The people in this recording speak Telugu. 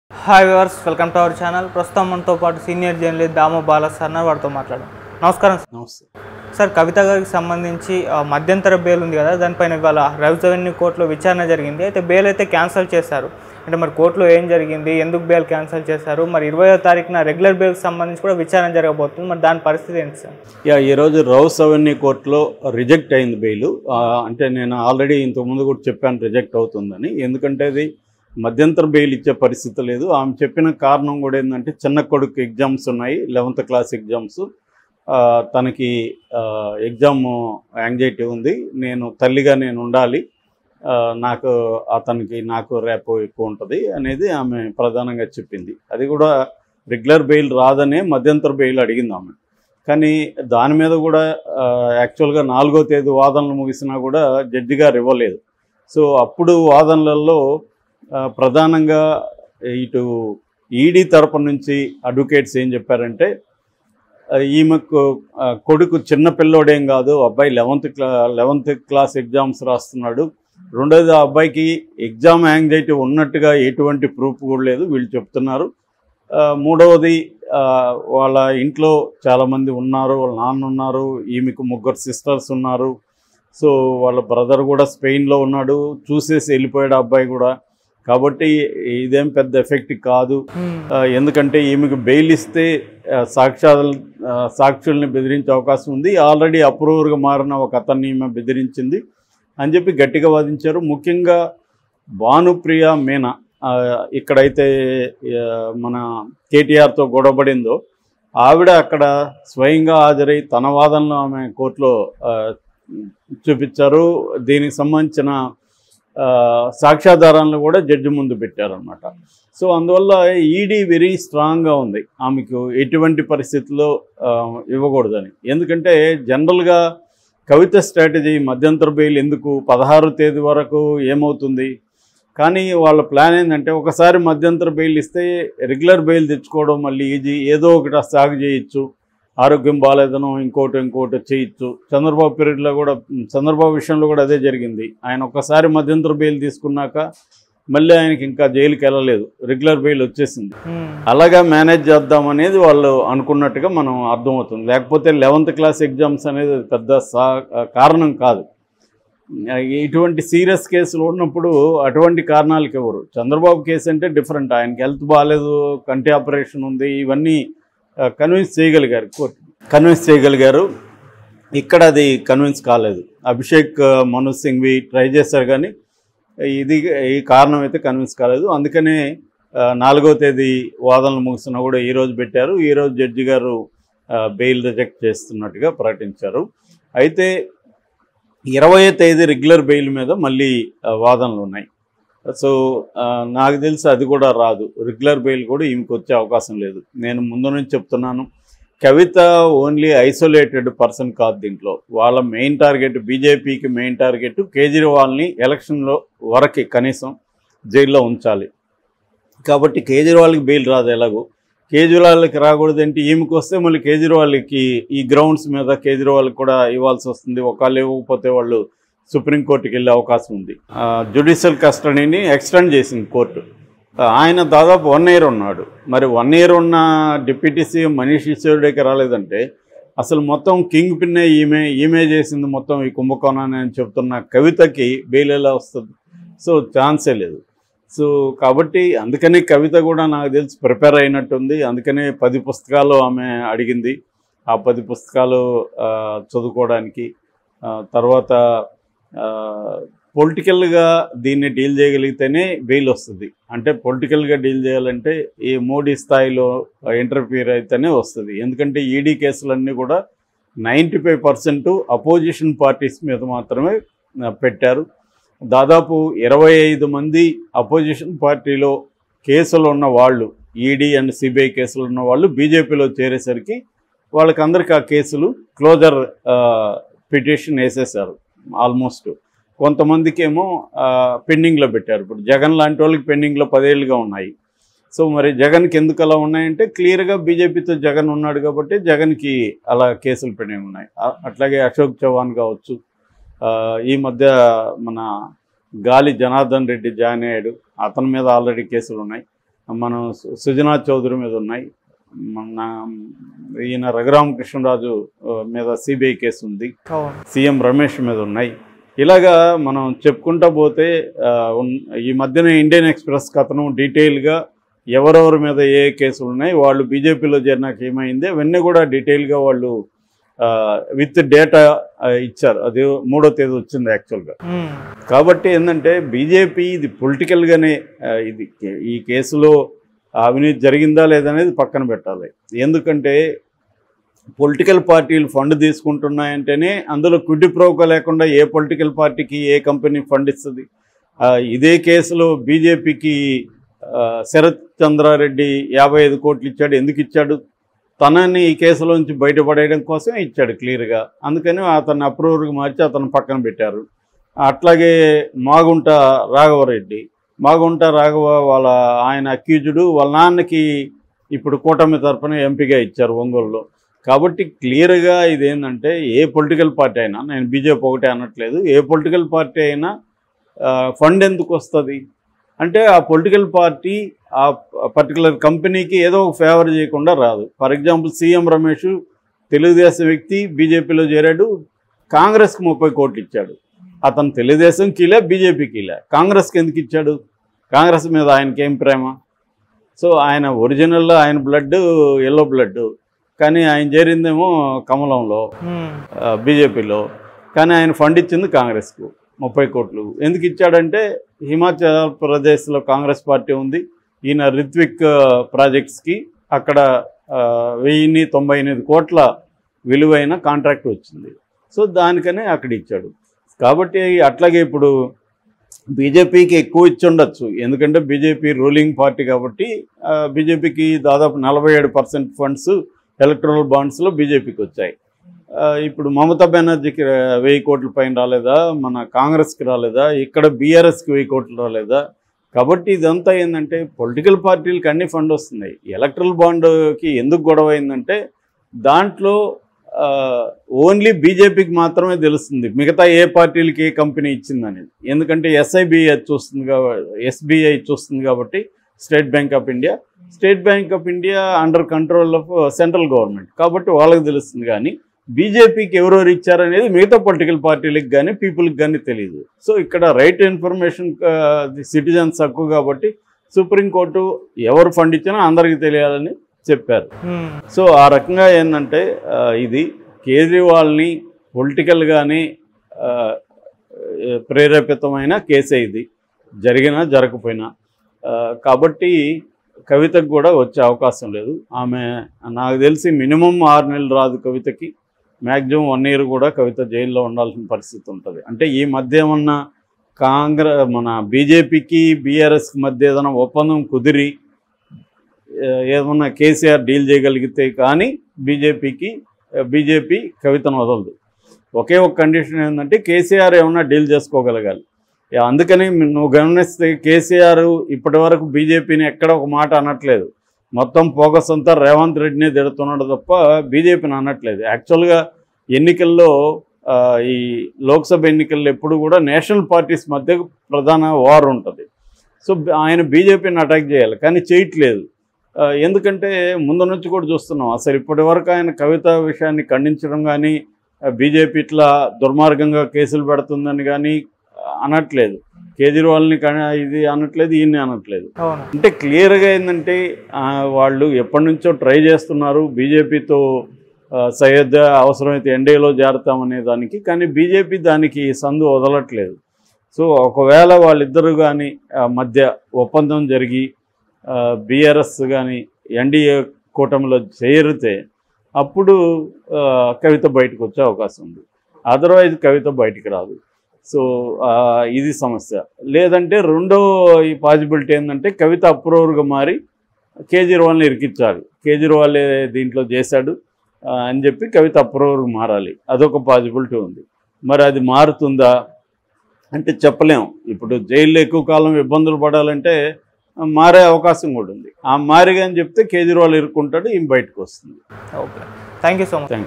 Hi viewers welcome to our channel ప్రస్తుతం మనతో పాటు సీనియర్ జర్నలిస్ట్ దామో బాల సార్ ఉన్నారు. వారితో మాట్లాడడం నమస్కారం సార్. నమస్తే సార్ కవిత గారికి సంబంధించి ఆ, మధ్యంతర బెయిల్ ఉంది కదా దానిపైన ఇవాళ రెవెన్యూ కోర్టులో విచారణ జరిగింది అయితే బెయిల్ అయితే క్యాన్సిల్ చేశారు అంటే మరి కోర్టులో ఏం జరిగింది ఎందుకు బెయిల్ క్యాన్సిల్ చేశారు మరి ఇరవయో తారీఖున రెగ్యులర్ బెయిల్కి సంబంధించి కూడా విచారణ జరగబోతుంది మరి దాని పరిస్థితి ఏంటి సార్ యా ఈరోజు రౌస్ అవెన్యూ కోర్టులో రిజెక్ట్ అయింది బెయిల్ ఆ, అంటే నేను ఆల్రెడీ ఇంతకుముందు కూడా చెప్పాను రిజెక్ట్ అవుతుందని ఎందుకంటే అది మధ్యంతర బెయిల్ ఇచ్చే పరిస్థితి లేదు ఆమె చెప్పిన కారణం కూడా ఏంటంటే చిన్న కొడుకు ఎగ్జామ్స్ ఉన్నాయి లెవెంత్ క్లాస్ ఎగ్జామ్స్ ఆ, తనకి ఆ, ఎగ్జామ్ యాంగ్జైటీ ఉంది నేను తల్లిగా నేను ఉండాలి ఆ, నాకు అతనికి నాకు రేపు ఎక్కువ ఉంటుంది అనేది ఆమె ప్రధానంగా చెప్పింది అది కూడా రెగ్యులర్ బెయిల్ రాదనే మధ్యంతర బెయిల్ అడిగింది ఆమె కానీ దాని మీద కూడా ఆ, యాక్చువల్గా నాలుగో తేదీ వాదనలు ముగిసినా కూడా జడ్జి గారు ఇవ్వలేదు సో అప్పుడు వాదనలలో ఆ, ప్రధానంగా ఇటు ఈడీ తరపు నుంచి అడ్వకేట్స్ ఏం చెప్పారంటే ఆ, ఈమెకు ఆ, కొడుకు చిన్న పిల్లోడేం కాదు అబ్బాయి లెవెంత్ క్లా లెవెంత్ క్లాస్ ఎగ్జామ్స్ రాస్తున్నాడు రెండోది ఆ అబ్బాయికి ఎగ్జామ్ యాంగ్జైటీ ఉన్నట్టుగా ఎటువంటి ప్రూఫ్ కూడా లేదు వీళ్ళు చెప్తున్నారు ఆ, మూడవది ఆ, వాళ్ళ ఇంట్లో చాలామంది ఉన్నారు వాళ్ళ నాన్న ఉన్నారు ఈమెకు ముగ్గురు సిస్టర్స్ ఉన్నారు సో వాళ్ళ బ్రదర్ కూడా స్పెయిన్లో ఉన్నాడు చూసేసి వెళ్ళిపోయాడు ఆ అబ్బాయి కూడా కాబట్టి ఇదేం పెద్ద ఎఫెక్ట్ కాదు ఆ, ఎందుకంటే ఈమెకు బెయిల్ ఇస్తే ఆ, సాక్ష్యాలు ఆ, సాక్షుల్ని బెదిరించే అవకాశం ఉంది ఆల్రెడీ అప్రూవర్గా మారిన ఒక అతన్ని ఈమె బెదిరించింది అని చెప్పి గట్టిగా వాదించారు ముఖ్యంగా భానుప్రియ మీనా ఆ, ఇక్కడైతే ఆ, మన కేటీఆర్తో గొడవపడిందో ఆవిడ అక్కడ స్వయంగా హాజరై తన వాదనలో ఆమె కోర్టులో ఆ, చూపించారు దీనికి సంబంధించిన ఆ, సాక్ష్యాధారాలను కూడా జడ్జి ముందు పెట్టారనమాట సో అందువల్ల ఈడీ వెరీ స్ట్రాంగ్గా ఉంది ఆమెకు ఎటువంటి పరిస్థితుల్లో ఆ, ఇవ్వకూడదని ఎందుకంటే జనరల్గా కవిత స్ట్రాటజీ మధ్యంతర బెయిల్ ఎందుకు పదహారు తేదీ వరకు ఏమవుతుంది కానీ వాళ్ళ ప్లాన్ ఏంటంటే ఒకసారి మధ్యంతర బెయిల్ ఇస్తే రెగ్యులర్ బెయిల్ తెచ్చుకోవడం మళ్ళీ ఈజీ ఏదో ఒకటి సాగు చేయొచ్చు ఆరోగ్యం బాగాలేదనో ఇంకోటి ఇంకోటి చేయొచ్చు చంద్రబాబు పీరియడ్లో కూడా చంద్రబాబు విషయంలో కూడా అదే జరిగింది ఆయన ఒకసారి మధ్యంతర బెయిల్ తీసుకున్నాక మళ్ళీ ఆయనకి ఇంకా జైలుకి వెళ్ళలేదు రెగ్యులర్ బెయిల్ వచ్చేసింది మ్మ్. అలాగా మేనేజ్ చేద్దాం అనేది వాళ్ళు అనుకున్నట్టుగా మనం అర్థమవుతుంది లేకపోతే లెవెంత్ క్లాస్ ఎగ్జామ్స్ అనేది పెద్ద సా కారణం కాదు ఇటువంటి సీరియస్ కేసులు ఉన్నప్పుడు అటువంటి కారణాలకి ఎవరు చంద్రబాబు కేసు అంటే డిఫరెంట్ ఆయనకి హెల్త్ బాగాలేదు కంటి ఆపరేషన్ ఉంది ఇవన్నీ కన్విన్స్ చేయగలిగారు కోర్టు కన్విన్స్ చేయగలిగారు ఇక్కడ అది కన్విన్స్ కాలేదు అభిషేక్ ఆ, మనోజ్ సింగ్వి ట్రై చేశారు కానీ ఇది ఈ కారణం అయితే కన్విన్స్ కాలేదు అందుకనే ఆ, నాలుగో తేదీ వాదనలు ముగిసినా కూడా ఈ రోజు పెట్టారు ఈ రోజు జడ్జి గారు ఆ, బెయిల్ రిజెక్ట్ చేస్తున్నట్టుగా ప్రకటించారు అయితే ఇరవై తేదీ రెగ్యులర్ బెయిల్ మీద మళ్ళీ ఆ, వాదనలు ఉన్నాయి సో ఆ, నాకు తెలిసి అది కూడా రాదు రెగ్యులర్ బెయిల్ కూడా ఈమెకి వచ్చే అవకాశం లేదు నేను ముందు నుంచి చెప్తున్నాను కవిత ఓన్లీ ఐసోలేటెడ్ పర్సన్ కాదు దీంట్లో వాళ్ళ మెయిన్ టార్గెట్ బీజేపీకి మెయిన్ టార్గెట్ కేజ్రీవాల్ని ఎలక్షన్లో వరకు కనీసం జైల్లో ఉంచాలి కాబట్టి కేజ్రీవాల్కి బెయిల్ రాదు ఎలాగో కేజ్రీవాల్కి రాకూడదంటే ఈమెకి వస్తే మళ్ళీ కేజ్రీవాల్కి ఈ గ్రౌండ్స్ మీద కేజ్రీవాల్కి కూడా ఇవ్వాల్సి వస్తుంది ఒకళ్ళు ఇవ్వకపోతే వాళ్ళు సుప్రీంకోర్టుకి వెళ్ళే అవకాశం ఉంది జ్యుడిషియల్ కస్టడీని ఎక్స్టెండ్ చేసింది కోర్టు ఆ, ఆయన దాదాపు వన్ ఇయర్ ఉన్నాడు మరి వన్ ఇయర్ ఉన్న డిప్యూటీ సీఎం మనీష్ సిసోడియాకి రాలేదంటే అసలు మొత్తం కింగ్ పిన్నే ఈమె ఈమె చేసింది మొత్తం ఈ కుంభకోణాన్ని అని చెప్తున్న కవితకి బెయిల్ ఎలా వస్తుంది సో ఛాన్సే లేదు సో కాబట్టి అందుకనే కవిత కూడా నాకు తెలిసి ప్రిపేర్ అయినట్టుంది అందుకనే పది పుస్తకాలు ఆమె అడిగింది ఆ పది పుస్తకాలు ఆ, చదువుకోవడానికి ఆ, తర్వాత పొలిటికల్గా దీన్ని డీల్ చేయగలిగితేనే బెయిల్ వస్తుంది అంటే పొలిటికల్గా డీల్ చేయాలంటే ఈ మోడీ స్థాయిలో ఇంటర్ఫియర్ అయితేనే వస్తుంది ఎందుకంటే ఈడీ కేసులన్నీ కూడా ninety five percent opposition parties మీద మాత్రమే ఆ, పెట్టారు దాదాపు ఇరవై ఐదు మంది అపోజిషన్ పార్టీలో కేసులు ఉన్న వాళ్ళు ఈడీ అండ్ సిబిఐ కేసులు ఉన్న వాళ్ళు బీజేపీలో చేరేసరికి వాళ్ళకందరికీ ఆ కేసులు క్లోజర్ పిటిషన్ వేసేసారు ఆల్మోస్ట్ కొంతమందికి ఏమో పెండింగ్లో పెట్టారు ఇప్పుడు జగన్ లాంటి వాళ్ళకి పెండింగ్లో పదేళ్ళుగా ఉన్నాయి సో మరి జగన్కి ఎందుకు అలా ఉన్నాయంటే క్లియర్గా బీజేపీతో జగన్ ఉన్నాడు కాబట్టి జగన్కి అలా కేసులు పెండింగ్ ఉన్నాయి ఆ- అట్లాగే అశోక్ చౌహాన్ కావచ్చు ఆ, ఈ మధ్య మన గాలి జనార్దన్ రెడ్డి జాయిన్ అయ్యాడు అతని మీద ఆల్రెడీ కేసులు ఉన్నాయి మనం సు- సుజనా చౌదరి మీద ఉన్నాయి మన ఈయన రఘురామకృష్ణరాజు ఆ, మీద సిబిఐ కేసు ఉంది అవును సీఎం రమేష్ మీద ఉన్నాయి ఇలాగా మనం చెప్పుకుంటా పోతే ఆ, ఉన్- ఈ మధ్యన ఇండియన్ ఎక్స్ప్రెస్ కథనం డీటెయిల్గా ఎవరెవరి మీద ఏ కేసులు ఉన్నాయి వాళ్ళు బీజేపీలో చేరినాక ఏమైంది అవన్నీ కూడా డీటెయిల్గా వాళ్ళు విత్ డేటా ఇచ్చారు అది మూడో తేదీ వచ్చింది యాక్చువల్గా మ్మ్. కాబట్టి ఏంటంటే బీజేపీ ఇది పొలిటికల్గానే ఆ, ఇది కే- ఈ కేసులో అవినీతి జరిగిందా లేదనేది పక్కన పెట్టాలి ఎందుకంటే పొలిటికల్ పార్టీలు ఫండ్ తీసుకుంటున్నాయంటేనే అందులో క్విడ్ ప్రోక లేకుండా ఏ పొలిటికల్ పార్టీకి ఏ కంపెనీ ఫండ్ ఇస్తుంది ఆ, ఇదే కేసులో బీజేపీకి శరత్ చంద్రారెడ్డి యాభై ఐదు కోట్లు ఇచ్చాడు ఎందుకు ఇచ్చాడు తనని ఈ కేసులోంచి బయటపడేయడం కోసం ఇచ్చాడు క్లియర్గా అందుకని అతన్ని అప్రూవర్గా మార్చి అతను పక్కన పెట్టారు అట్లాగే మాగుంట రాఘవరెడ్డి మాగుంట రాఘవ వాళ్ళ ఆయన అక్యూజుడు వాళ్ళ నాన్నకి ఇప్పుడు కూటమి తరపున ఎంపీగా ఇచ్చారు ఒంగోలులో కాబట్టి క్లియర్గా ఇదేంటంటే ఏ పొలిటికల్ పార్టీ అయినా నేను బీజేపీ ఒకటే అనట్లేదు ఏ పొలిటికల్ పార్టీ అయినా ఫండ్ ఎందుకు వస్తుంది అంటే ఆ పొలిటికల్ పార్టీ ఆ పర్టికులర్ కంపెనీకి ఏదో ఒక ఫేవర్ చేయకుండా రాదు for example CM Ramesh Telugu Desam వ్యక్తి బీజేపీలో చేరాడు కాంగ్రెస్కి ముప్పై కోట్లు ఇచ్చాడు అతను తెలుగుదేశం కీలే బీజేపీ కీలే కాంగ్రెస్కి ఎందుకు ఇచ్చాడు కాంగ్రెస్ మీద ఆయనకి ఏం ప్రేమ సో ఆయన ఒరిజినల్లో ఆయన బ్లడ్ ఎల్లో బ్లడ్ కానీ ఆయన చేరిందేమో కమలంలో మ్మ్. ఆ, బీజేపీలో కానీ ఆయన ఫండ్ ఇచ్చింది కాంగ్రెస్కు ముప్పై కోట్లు ఎందుకు ఇచ్చాడంటే హిమాచల్ ప్రదేశ్లో కాంగ్రెస్ పార్టీ ఉంది ఈయన రిత్విక్ ఆ, ప్రాజెక్ట్స్కి అక్కడ ఆ, వెయ్యిన్ని తొంభై ఎనిమిది కోట్ల విలువైన కాంట్రాక్ట్ వచ్చింది సో దానికనే అక్కడ ఇచ్చాడు కాబట్టి అట్లాగే ఇప్పుడు బీజేపీకి ఎక్కువ ఇచ్చి ఉండొచ్చు ఎందుకంటే బీజేపీ రూలింగ్ పార్టీ కాబట్టి ఆ, బీజేపీకి దాదాపు నలభై ఏడు పర్సెంట్ ఫండ్స్ ఎలక్ట్రల్ బాండ్స్లో బీజేపీకి వచ్చాయి ఆ, ఇప్పుడు మమతా బెనర్జీకి ఆ, వెయ్యి కోట్ల పైన రాలేదా మన కాంగ్రెస్కి రాలేదా ఇక్కడ బీఆర్ఎస్కి వెయ్యి కోట్లు రాలేదా కాబట్టి ఇదంతా ఏంటంటే పొలిటికల్ పార్టీలకి అన్ని ఫండ్ వస్తున్నాయి ఎలక్ట్రల్ బాండ్కి ఎందుకు గొడవ అయిందంటే దాంట్లో ఓన్లీ బీజేపీకి మాత్రమే తెలుస్తుంది మిగతా ఏ పార్టీలకి ఏ కంపెనీ ఇచ్చిందనేది ఎందుకంటే ఎస్ఐబిఐ చూస్తుంది కాబట్టి ఎస్బీఐ చూస్తుంది కాబట్టి State Bank of India State Bank of India under control of central government కాబట్టి వాళ్ళకి తెలుస్తుంది కానీ బీజేపీకి ఎవరెవరు ఇచ్చారనేది మిగతా పొలిటికల్ పార్టీలకు కానీ పీపుల్కి కానీ తెలియదు సో ఇక్కడ రైట్ ఇన్ఫర్మేషన్ సిటిజన్స్ హక్కు కాబట్టి సుప్రీంకోర్టు ఎవరు ఫండ్ ఇచ్చినా అందరికీ తెలియాలని చెప్పారు మ్మ్. సో ఆ రకంగా ఏంటంటే ఆ, ఇది కేజ్రీవాల్ని పొలిటికల్గానే ఆ, ప్రేరేపితమైన కేసే ఇది జరిగినా జరగకపోయినా ఆ, కాబట్టి కవితకు కూడా వచ్చే అవకాశం లేదు ఆమె నాకు తెలిసి మినిమం ఆరు నెలలు రాదు కవితకి మ్యాక్సిమం వన్ ఇయర్ కూడా కవిత జైల్లో ఉండాల్సిన పరిస్థితి ఉంటుంది అంటే ఈ మధ్య ఏమన్నా కాంగ్రెస్ మన బీజేపీకి బీఆర్ఎస్కి మధ్య ఏదైనా ఒప్పందం కుదిరి ఆ, ఏమన్నా కేసీఆర్ డీల్ చేయగలిగితే కానీ బీజేపీకి బీజేపీ కవితను వదలదు ఒకే ఒక కండిషన్ ఏంటంటే కేసీఆర్ ఏమన్నా డీల్ చేసుకోగలగాలి యా, అందుకని నువ్వు గమనిస్తే కేసీఆర్ ఇప్పటి వరకు బీజేపీని ఎక్కడ ఒక మాట అనట్లేదు మొత్తం ఫోకస్ అంతా రేవంత్ రెడ్డినే తిడుతున్నాడు తప్ప బీజేపీని అనట్లేదు యాక్చువల్గా ఎన్నికల్లో ఆ, ఈ లోక్సభ ఎన్నికల్లో ఎప్పుడు కూడా నేషనల్ పార్టీస్ మధ్య ప్రధాన వార్ ఉంటుంది సో ఆయన బీజేపీని అటాక్ చేయాలి కానీ చేయట్లేదు ఆ, ఎందుకంటే ముందు నుంచి కూడా చూస్తున్నాం అసలు ఇప్పటి వరకు ఆయన కవిత విషయాన్ని ఖండించడం కానీ బీజేపీ ఇట్లా దుర్మార్గంగా కేసులు పెడుతుందని కానీ అనట్లేదు కేజ్రీవాల్ని కన- ఇది అనట్లేదు ఈయన్ని అనట్లేదు అవును అంటే క్లియర్గా ఏంటంటే ఆ, వాళ్ళు ఎప్పటి నుంచో ట్రై చేస్తున్నారు బీజేపీతో సయోధ్య అవసరమైతే ఎన్డీఏలో చేరతామనే దానికి కానీ బీజేపీ దానికి సందు వదలట్లేదు సో ఒకవేళ వాళ్ళిద్దరూ కానీ మధ్య ఒప్పందం జరిగి బీఆర్ఎస్ కానీ ఎన్డీఏ కూటమిలో చేరితే అప్పుడు ఆ, కవిత బయటకు వచ్చే అవకాశం ఉంది అదర్వైజ్ కవిత బయటికి రాదు సో ఆ, ఇది సమస్య లేదంటే రెండో ఈ పాసిబిలిటీ ఏంటంటే కవిత అప్రూవర్గా మారి కేజ్రీవాల్ని ఇరికించాలి కేజ్రీవాల్ దీంట్లో చేశాడు ఆ, అని చెప్పి కవిత అప్రూవర్గా మారాలి అదొక పాసిబిలిటీ ఉంది మరి అది మారుతుందా అంటే చెప్పలేం ఇప్పుడు జైల్లో ఎక్కువ కాలం ఇబ్బందులు పడాలంటే ఆ, మారే అవకాశం కూడా ఉంది ఆ మారిగా అని చెప్తే కేజ్రీవాల్ ఇరుక్కుంటాడు ఈమె బయటకు వస్తుంది okay thank you so much